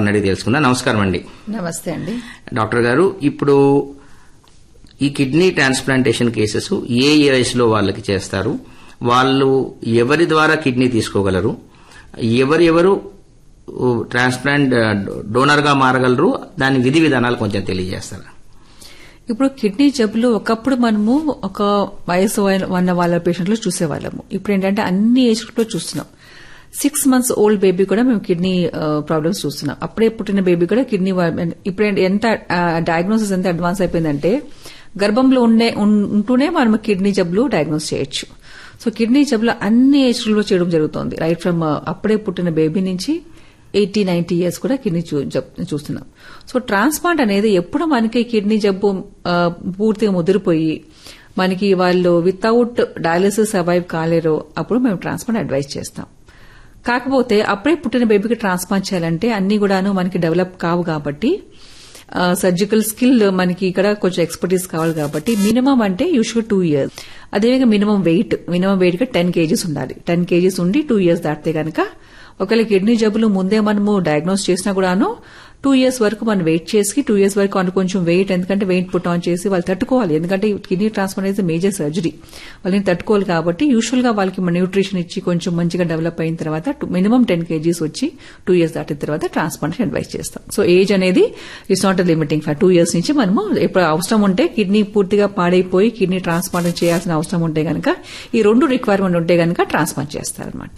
గారిని అడిగి తెలుసుకుందాం నమస్కారం అండి నమస్తే అండి డాక్టర్ గారు ఇప్పుడు ఈ కిడ్నీ ట్రాన్స్ప్లాంటేషన్ కేసెస్ ఏ ఏ వయసులో వాళ్ళకి చేస్తారు వాళ్ళు ఎవరి ద్వారా కిడ్నీ తీసుకోగలరు ఎవరెవరు ట్రాన్స్ప్లాంట్ డోనర్ గా మారగలరు దాని విధి విధానాలు కొంచెం తెలియజేస్తారా ఇప్పుడు కిడ్నీ జబ్బులు ఒకప్పుడు మనము ఒక వయసు ఉన్న వాళ్ళ పేషెంట్లు చూసేవాళ్ళము ఇప్పుడు ఏంటంటే అన్ని ఏజ్ లో చూస్తున్నాం సిక్స్ మంత్స్ ఓల్డ్ బేబీ కూడా మేము కిడ్నీ ప్రాబ్లమ్స్ చూస్తున్నాం అప్పుడే పుట్టిన బేబీ కూడా కిడ్నీ ఇప్పుడు ఎంత డయాగ్నోసిస్ ఎంత అడ్వాన్స్ అయిపోయిందంటే గర్భంలో ఉండే ఉంటూనే మనం కిడ్నీ జబ్బులు డయాగ్నోస్ చేయొచ్చు సో కిడ్నీ జబ్బులు అన్ని ఏజ్లో చేయడం జరుగుతోంది రైట్ ఫ్రమ్ అప్పుడే పుట్టిన బేబీ నుంచి ఎయిటీ నైన్టీ ఇయర్స్ కూడా కిడ్నీ చూస్తున్నాం సో ట్రాన్స్ప్లాంట్ అనేది ఎప్పుడు మనకి కిడ్నీ జబ్బు పూర్తిగా ముదిరిపోయి మనకి వాళ్ళు వితౌట్ డయాలిసిస్ సర్వైవ్ కాలేరో అప్పుడు మేము ట్రాన్స్ప్లాంట్ అడ్వైజ్ చేస్తాం కాకపోతే అప్పుడే పుట్టిన బేబీకి ట్రాన్స్ప్లాంట్ చేయాలంటే అన్ని కూడాను మనకి డెవలప్ కావు కాబట్టి సర్జికల్ స్కిల్ మనకి ఇక్కడ కొంచెం ఎక్స్పర్టీస్ కావాలి కాబట్టి మినిమం అంటే యూజువల్ టూ ఇయర్స్ అదేవిధంగా మినిమం వెయిట్ మినిమం వెయిట్ గా టెన్ కేజీస్ ఉండాలి టెన్ కేజీస్ ఉండి టూ ఇయర్స్ దాటితే కనుక ఒకవేళ కిడ్నీ జబ్బులు ముందే మనము డయాగ్నోస్ చేసినా కూడాను టూ ఇయర్స్ వరకు మనం వెయిట్ చేసి టూ ఇయర్స్ వరకు అంటే కొంచెం వెయిట్ ఎందుకంటే వెయిట్ పుట్ ఆన్ చేసి వాళ్ళు తట్టుకోవాలి ఎందుకంటే కిడ్నీ ట్రాన్స్ప్లాంట్ అయితే మేజర్ సర్జరీ వాళ్ళని తట్టుకోవాలి కాబట్టి యూజువల్ గా వాళ్ళకి న్యూట్రిషన్ ఇచ్చి కొంచెం మంచిగా డెవలప్ అయిన తర్వాత మినిమం టెన్ కేజీస్ వచ్చి టూ ఇయర్స్ దాటిన తర్వాత ట్రాన్స్ప్లాంటేషన్ అడ్వైస్ చేస్తాం సో ఏజ్ అనేది it's not limiting for two years నుంచి మనము ఇప్పుడు అవసరం ఉంటే కిడ్నీ పూర్తిగా పాడైపోయి కిడ్నీ ట్రాన్స్ప్లాంట్ చేయాల్సిన అవసరం ఉంటే గనక ఈ రెండు రిక్వైర్మెంట్ ఉంటే గనక ట్రాన్స్ప్లాంట్ చేస్తారనమాట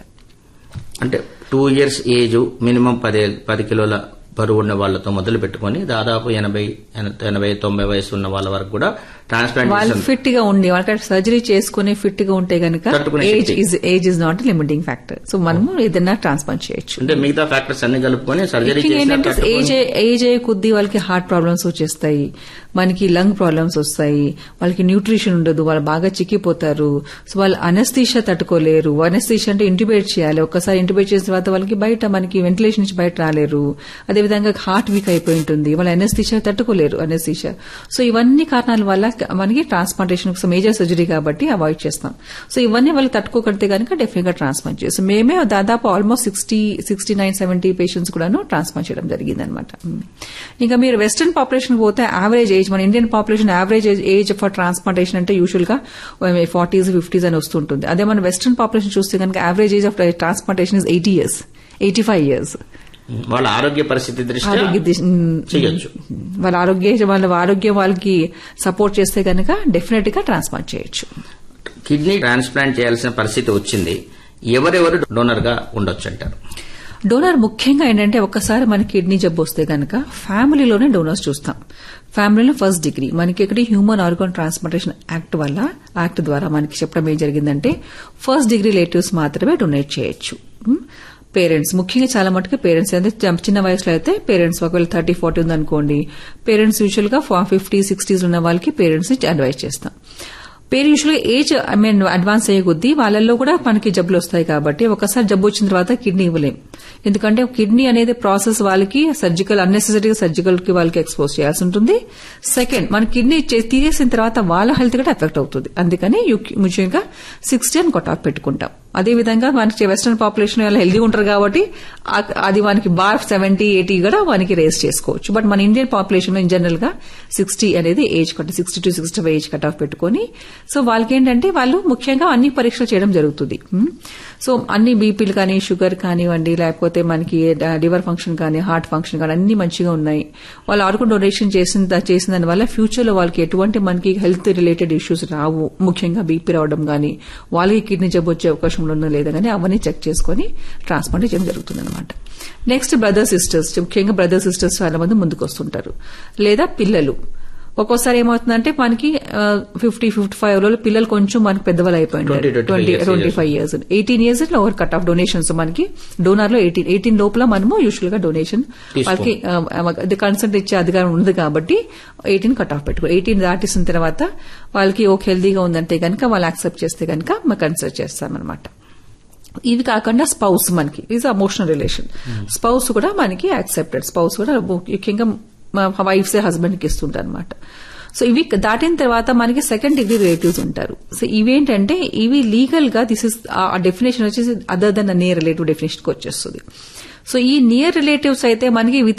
అంటే టూ ఇయర్స్ ఏజ్ మినిమం పది పది కిలోల బరువు ఉన్న వాళ్ళతో మొదలు పెట్టుకుని దాదాపు ఎనభై ఎనభై తొంభై వయసు ఉన్న వాళ్ళ వరకు కూడా వాళ్ళు ట్రాన్స్ప్లాంటేషన్ ఫిట్ గా ఉండి వాళ్ళకి సర్జరీ చేసుకుని ఫిట్ గా ఉంటే గనక తట్టుకునే ఏజ్ శక్తి. Is age is not limiting factor so మనము ఏదైనా ట్రాన్స్ప్లాంట్ చేయొచ్చు అంటే మిగతా ఫ్యాక్టర్స్ అన్ని కలుపుకొని సర్జరీ ముఖ్యంగా చేసినా ఏంటంటే ఏజ్ తట్టుకొని- ఏజ్ అయ్యే కొద్దీ వాళ్ళకి హార్ట్ ప్రాబ్లమ్స్ వచ్చేస్తాయి మనకి లంగ్ ప్రాబ్లమ్స్ వస్తాయి వాళ్ళకి న్యూట్రిషన్ ఉండదు వాళ్ళు బాగా చిక్కిపోతారు సో వాళ్ళు అనస్థీషియా తట్టుకోలేరు అనస్థీషియా అంటే ఇంటిబేట్ చేయాలి ఒక్కసారి ఇంటిబేట్ చేసిన తర్వాత వాళ్ళకి బయట మనకి వెంటిలేషన్ నుంచి బయట రాలేరు అదేవిధంగా హార్ట్ వీక్ అయిపోయి ఉంటుంది వాళ్ళు అనస్థీషియా తట్టుకోలేరు అనస్థీషియా సో ఇవన్నీ కారణాల వల్ల మనకి ట్రాన్స్ప్లాంటేషన్ మేజర్ సర్జరీ కాబట్టి అవాయిడ్ చేస్తాం సో ఇవన్నీ వాళ్ళు తట్టుకోగలిగితే కనుక డెఫినెట్ గా ట్రాన్స్ప్లాంట్ చేస్తాం మేమే దాదాపు almost sixty sixty nine seventy patients కూడాను ట్రాన్స్ప్లాంట్ చేయడం జరిగింది అనమాట ఇంకా మీరు వెస్టర్న్ పాపులేషన్ పోతే యావరేజ్ ఏజ్ మన Indian population average age for transplantation అంటే యూజువల్ గా ఫార్టీస్ ఫిఫ్టీస్ అని వస్తుంటుంది అదే మన వెస్టర్న్ పాపులేషన్ చూస్తే కనుక average age of transplantation is eighty years eighty five years వాళ్ళ ఆరోగ్య పరిస్థితి దృష్ట్యా ఆరోగ్య దిశ- మ్, చేయొచ్చు వాళ్ళ ఆరోగ్య వాళ్ళ ఆరోగ్యం వాళ్ళకి సపోర్ట్ చేస్తే కనుక డెఫినెట్ గా ట్రాన్స్ప్లాంట్ చేయొచ్చు కిడ్నీ ట్రాన్స్ప్లాంట్ చేయాల్సిన పరిస్థితి వచ్చింది ఎవరెవరు డోనర్ గా ఉండొచ్చు అంటారు డోనర్ ముఖ్యంగా ఏంటంటే ఒక్కసారి మన కిడ్నీ జబ్బు వస్తే గనక ఫ్యామిలీలోనే డోనర్స్ చూస్తాం ఫ్యామిలీలో ఫస్ట్ డిగ్రీ మనకి ఇక్కడ హ్యూమన్ ఆర్గాన్ ట్రాన్స్ప్లాంటేషన్ యాక్ట్ వల్ల యాక్ట్ ద్వారా మనకి చెప్పడం ఏం జరిగిందంటే ఫస్ట్ డిగ్రీ రిలేటివ్స్ మాత్రమే డొనేట్ చేయొచ్చు పేరెంట్స్ ముఖ్యంగా చాలా మటుకు పేరెంట్స్ అంటే చిన్న- చిన్న వయసులో అయితే పేరెంట్స్ ఒకవేళ థర్టీ ఫార్టీ ఉందనుకోండి పేరెంట్స్ యూజువల్ గా ఫిఫ్టీ సిక్స్టీస్ ఉన్న వాళ్ళకి పేరెంట్స్ అడ్వైజ్ చేస్తాం పేరు యూజువల్గా ఏజ్ ఐ మీన్ అడ్వాన్స్ అయ్యే కొద్దీ వాళ్ళల్లో కూడా మనకి జబ్బులు వస్తాయి కాబట్టి ఒకసారి జబ్బు వచ్చిన తర్వాత కిడ్నీ ఇవ్వలేం ఎందుకంటే కిడ్నీ అనేది ప్రాసెస్ వాళ్ళకి సర్జికల్ అన్నెసెసరీగా సర్జికల్ కి వాళ్ళకి ఎక్స్పోజ్ చేయాల్సి ఉంటుంది సెకండ్ మన కిడ్నీ చే- తీసేసిన తర్వాత వాళ్ళ హెల్త్ కూడా ఎఫెక్ట్ అవుతుంది అందుకని యు- ముఖ్యంగా సిక్స్టీ అని కట్ ఆఫ్ పెట్టుకుంటాం అదే విధంగా మనకి వెస్టర్న్ పాపులేషన్ వాళ్ళు హెల్దీ ఉంటారు కాబట్టి ఆ- అది మనకి బార్ సెవెంటీ ఎయిటీ కూడా మనకి రేస్ చేసుకోవచ్చు బట్ మన ఇండియన్ పాపులేషన్ ఇన్ జనరల్ గా సిక్స్టీ అనేది age cut sixty to sixty five age cut off పెట్టుకొని సో వాళ్ళకి ఏంటంటే వాళ్ళు ముఖ్యంగా అన్ని పరీక్షలు చేయడం జరుగుతుంది హ్మ్. సో అన్ని బీపీలు కానీ షుగర్ కానివ్వండి లేకపోతే మనకి లివర్ ఫంక్షన్ కానీ హార్ట్ ఫంక్షన్ కానీ అన్ని మంచిగా ఉన్నాయి వాళ్ళు ఆర్గన్ డొనేషన్ చేసిన చేసిన దాని వల్ల ఫ్యూచర్ లో వాళ్ళకి ఎటువంటి మనకి హెల్త్ రిలేటెడ్ ఇష్యూస్ రావు ముఖ్యంగా బీపీ రావడం కానీ వాళ్ళకి కిడ్నీ జబ్బు వచ్చే అవకాశం ఉందో లేదో కానీ అవన్నీ చెక్ చేసుకుని ట్రాన్స్ప్లాంట్ చేయడం జరుగుతుంది అనమాట నెక్స్ట్ బ్రదర్ సిస్టర్స్ ముఖ్యంగా బ్రదర్ సిస్టర్స్ చాలా మంది ముందుకు వస్తుంటారు లేదా పిల్లలు ఒక్కోసారి ఏమవుతుందంటే మనకి ఫిఫ్టీ ఫిఫ్టీ ఫైవ్ లో పిల్లలు కొంచెం మనకి పెద్దవాళ్ళు అయిపోయి 20, 25 twenty years twenty five years eighteen years over cut off donations మనకి డోనర్ లో ఎయిటీన్ ఎయిటీన్ లోపల మనము యూజువల్ గా డొనేషన్ తీసుకోం. వాళ్ళకి అది కన్సల్ట్ ఇచ్చే అధికారం ఉంది కాబట్టి ఎయిటీన్ కట్ ఆఫ్ పెట్టుకో ఎయిటీన్ దాటిసిన తర్వాత వాళ్ళకి ఓకే హెల్దీగా ఉందంటే కనుక వాళ్ళు యాక్సెప్ట్ చేస్తే కనుక మనం కన్సల్ట్ చేస్తామన్నమాట ఇవి కాకుండా స్పౌస్ మనకి ఈజ్ అమోషనల్ రిలేషన్ స్పౌస్ కూడా మనకి యాక్సెప్టెడ్ స్పౌస్ కూడా ముఖ్యంగా వైఫ్స్ హస్బెండ్ కి ఇస్తుంటారు అనమాట సో ఇవి దాటిన తర్వాత మనకి సెకండ్ డిగ్రీ రిలేటివ్స్ ఉంటారు సో ఇవేంటంటే ఇవి లీగల్ గా దిస్ ఇస్ ఆ డెఫినేషన్ వచ్చేసి other than near relative definition కి వచ్చేస్తుంది సో ఈ నియర్ రిలేటివ్స్ అయితే మనకి